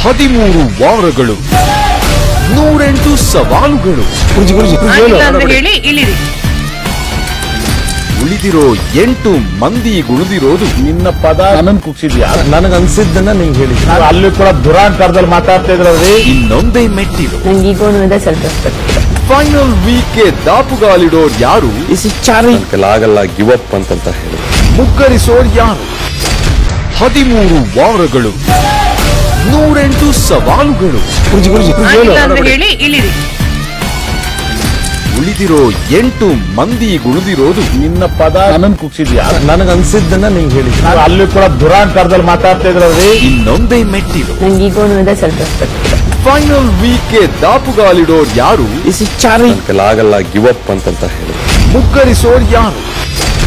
ಹದಿಮೂರು ವಾರಗಳು ನೂರೆಂಟು ಸವಾಲುಗಳು ಆಗಿಲ್ಲ ಅಂದ್ರೆ ಹೇಳಿ ಇಳಿರಿ ಉಳಿದಿರೋ ಎಂಟು ಮಂದಿ ಗುಳಿದಿರೋದು ನಿನ್ನ ಪದ ನನ್ನನ್ನು ಕುಗ್ಸಿದ್ಯಾ ನನಗೆ ಅನ್ಸಿದ್ದನ್ನ ನಿಂಗೆ ಹೇಳಿ ನಾನು ಅಲ್ಲಿ ಕೂಡ ದುರಾಂಕಾರದಲ್ಲಿ ಮಾತಾಡ್ತಾ ಇದ್ರಲ್ರಿ ಇನ್ನೊಂದೇ ಮೆಟ್ಟಿಲು ನಂಗೆ ಈಗೋನು ಇದೆ ಸೆಲ್ಫ್ ರೆಸ್ಪೆಕ್ಟ್ ಫೈನಲ್ ವೀಕ್ಗೆ ದಾಪುಗಾಲಿಡೋರ್ ಯಾರು ನನ್ನ ಕೈಲಾಗಲ್ಲ ಗಿವ್ ಅಪ್ ಅಂತಂತ ಹೇಳಿ ಮುಗ್ಗರಿಸೋರ್ ಯಾರು ಹದಿಮೂರು ವಾರಗಳು ನೂರೆಂಟು ಸವಾಲುಗಳು ಆಗಿಲ್ಲ ಅಂದ್ರೆ ಹೇಳಿ ಇಳಿರಿ ಉಳಿದಿರೋ ಎಂಟು ಮಂದಿ ಗುಳಿದಿರೋದು ನಿನ್ನ ಪದ ನನ್ನನ್ನು ಕುಗ್ಸಿದ್ಯಾ ನನಗೆ ಅನ್ಸಿದ್ದನ್ನ ನಿಂಗೆ ಹೇಳಿ ನಾನು ಅಲ್ಲಿ ಕೂಡ ದುರಾಂಕಾರದಲ್ಲಿ ಮಾತಾಡ್ತಾ ಇದ್ರಲ್ರಿ ಇನ್ನೊಂದೇ ಮೆಟ್ಟಿಲು ನಂಗೆ ಈಗೋನು ಇದೆ ಸೆಲ್ಫ್ ರೆಸ್ಪೆಕ್ಟ್ ಫೈನಲ್ ವೀಕ್ಗೆ ದಾಪುಗಾಲಿಡೋರ್ ಯಾರು ನನ್ನ ಕೈಲಾಗಲ್ಲ ಗಿವ್ ಅಪ್ ಅಂತಂತ ಹೇಳಿ ಮುಗ್ಗರಿಸೋರ್ ಯಾರು